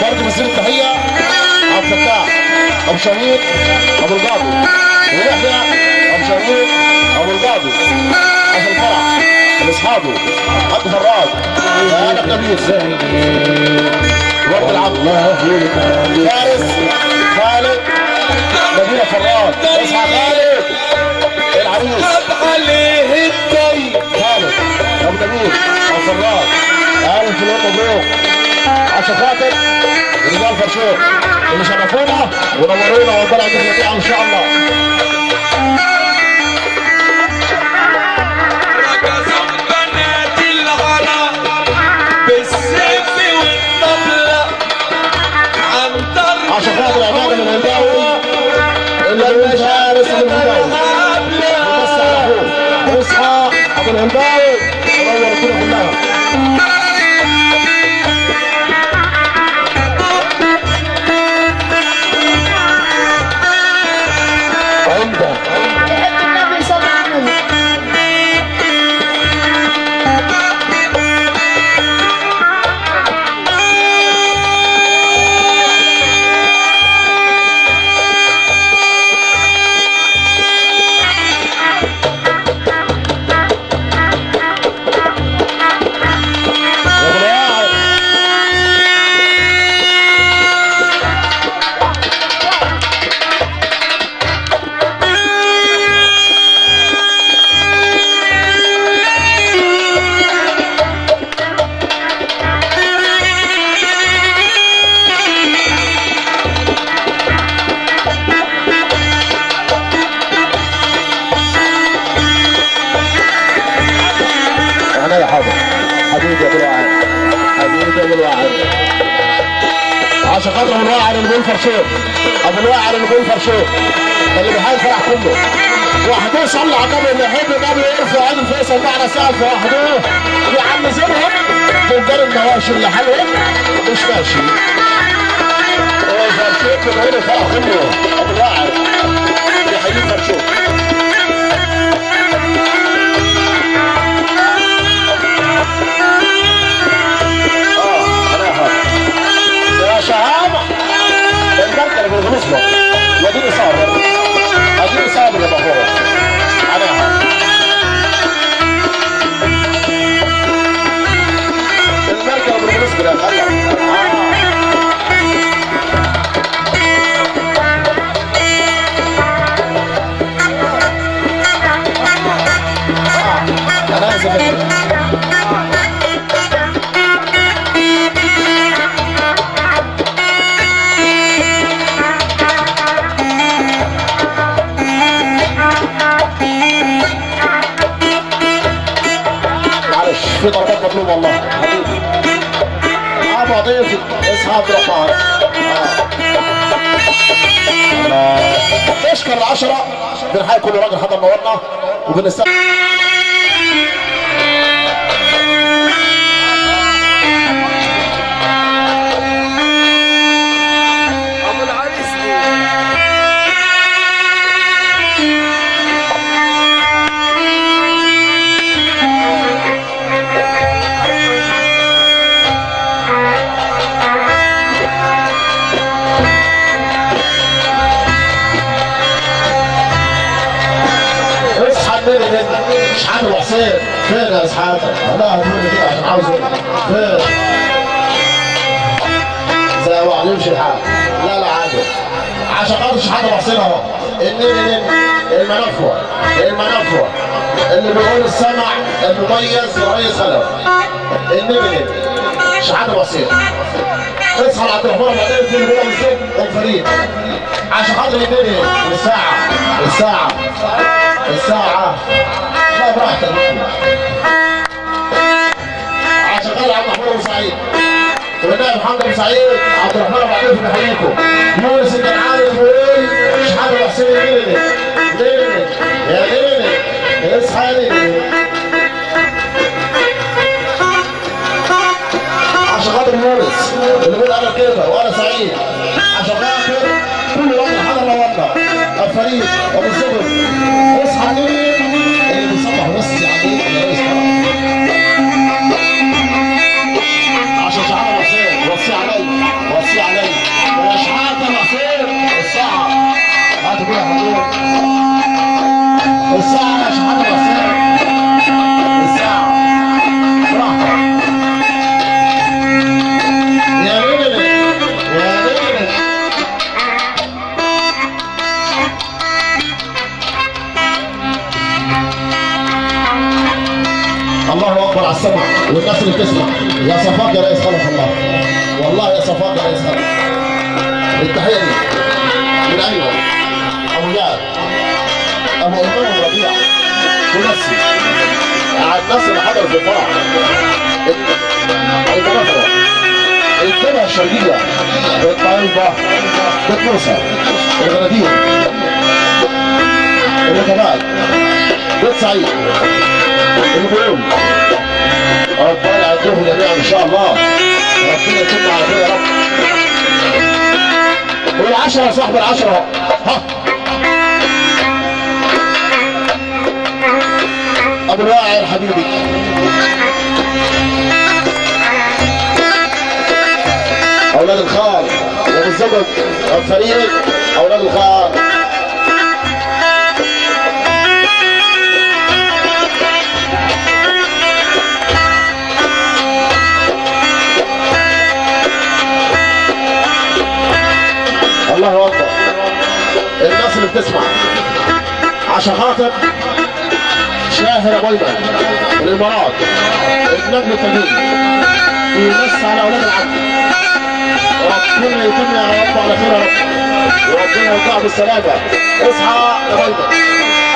ارجو مسير التحيه عبد الفتاح ابو شهيد ابو القاضي ويحيى ابو شهيد ابو القاضي ابو الفرح لاصحابه عبد فراج انا بنبيس ورد العبد فارس خالد نبيل فراج اصحى خالد العريس عليه الطيب خالد ابو نبيل ابو فراج اهلا في اليوم مبروك عشان خاطر رجال فرشوق اللي شرفونا ونورونا وطلعوا الجميع ان شاء الله رقصوا بنات العرب بالسيف والطبلة عن ضرب عشان خاطر عماد من الهنداوي اللي هو فارس من الهنداوي بس على اخوه اصحى ابو الهنداوي ونور الدنيا كلها عنده بحب النبي صلى الله عليه وسلم يا ابو الواعي انا يا حاضر حبيبي يا ابو الواعي حبيبي يا ابو الواعي عشان خاطر ابو الواعي اللي بيقول فرشوق ابو الواعي اللي بيقول فرشوق اللي بيحيي الفرح كله وحده صلى على النبي اللي يحب النبي يرفع عيد الفيصل معنا سقف وحده يا عم زينهم تفضل النواشر اللي حلوه مش ماشي فرشوق بيقول الفرح كله ابو الواعي بيحيي فرشوق اه انا هذا يا شهامة البركة اللي في الغصبة وديني صابر اديني صابر يا بخورة انا هذا المركة اللي في الغصبة ده خلى انا اسف معلش في ضربات مطلوبه والله حبيبي ابو عطيه اسحاق عبد الرحمن آه. نشكر العشرة بنحيي كل راجل حضر نورنا وبنستقبل ابو العريس اصحى الليل هنا شحات وحسين فين يا اسحاق؟ لا هتقول لي كده عشان عاوزه فين؟ زي بعض يمشي الحال لا لا عادي عشان خاطر شحات وحسين اهو النين النين المنفوع المنفوع اللي بيقول السمع المميز لرئيس خلف النين النين شحات وحسين اصحى على عبد الرحمن بعدين في اللي هو الفريق عشان خاطر النين الساعة الساعة الساعة لا براحتك عشان خاطر عبد الرحمن ابو سعيد والنائب محمد ابو سعيد عبد الرحمن ابو عبد بحييكم يونس كان عارف يقول شحاته وحسين ليلي ليلي يا ليلي اصحى يا ليلي عشان خاطر يونس اللي بيقول انا كده وانا سعيد عشان خاطر كل واحد حضر نورنا الفريق ابو الزبر اصحى ليلي اللي بيصبح بس عليك يا ريس عشان شعار حسين وصي علي وصي يا حبيبي الساعة يا شحاتة بصير الساعة براحتك يا ليلي يا ليلي الله اكبر على السمع والناس اللي بتسمع يا صفاك يا رئيس خلف الله والله يا صفاك يا رئيس خلف التحيه دي من ايوه ابو جاد ابو امام ربيع ونفسي على الناس اللي حضروا في الفرح المنافره الجبهه الشرقيه بالطائفه بالكوسه الغنادير الركبات بيت سعيد البيوم ربنا يعطيهم جميعا ان شاء الله ربنا يكون مع خير يا رب والعشرة يا صاحب العشرة ها ابو الواعي حبيبي اولاد الخال وبالزبط الفريق اولاد الخال الله اكبر الناس اللي بتسمع عشان خاطر شاهر ابو ايمن الامارات النجم التميم يمس على اولاد العبد ربنا يتم يا رب على خير يا رب وربنا يرجع بالسلامه اصحى يا ابو ايمن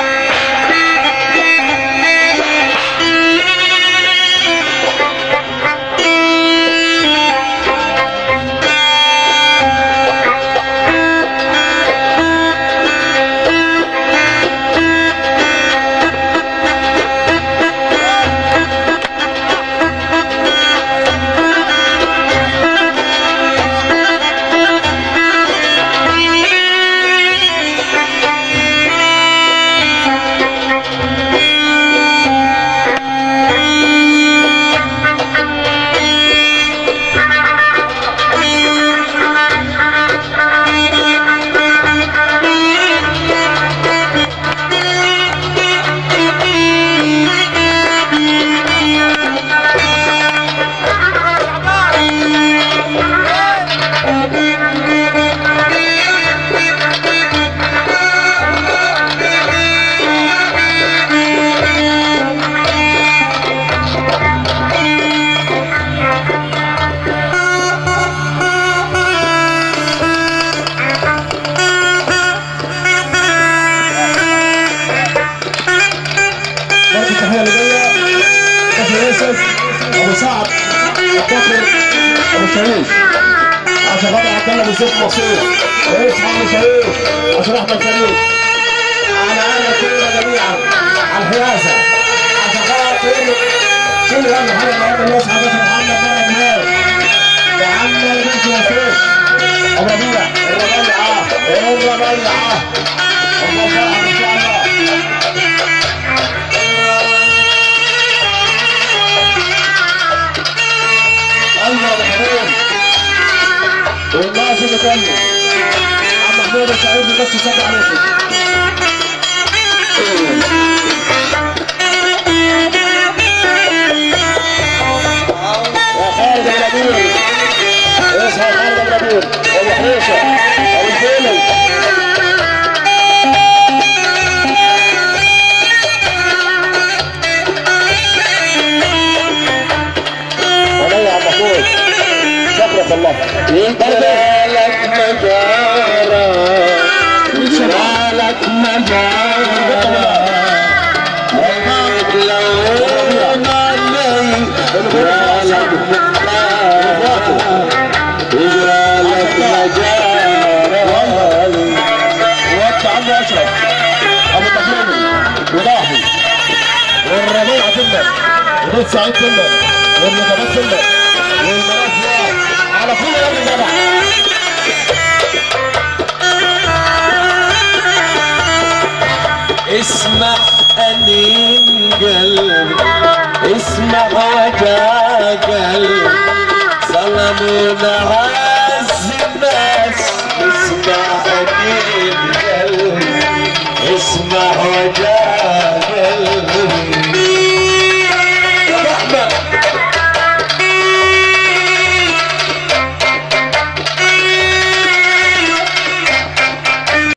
برضه التحيه اللي جايه كفر يوسف ابو سعد الطفل ابو شريف عشان خاطر عبد الله بالزيت مصير ويصحى ابو شريف عشان احمد فريد على انا كلنا جميعا على الحيازه عشان خاطر كل هم حاجه النهارده اللي يصحى باشا محمد بن امام وعمل بنت وفيق ابو ربيع الربيعه الربيعه الله فرحه ان شاء الله ايوه يا حبيبي والله اللي تاني عم محمود السعيد بس يسكت عليكم يا خالد النبيل اصحى يا خالد النبيل ابو حريشه ابو الفيلم ولا يا عم محمود شكرك الله لك مجارة لك مجارة لون علي لك لك مجارة وقت عم اشرف ابو تحليمي وضاحي والربيع تمك وبيت سعيد تمك والنجابات تمك والبنات فؤاد على كل راجل جدع اسمع أنين قلبي اسمع وجع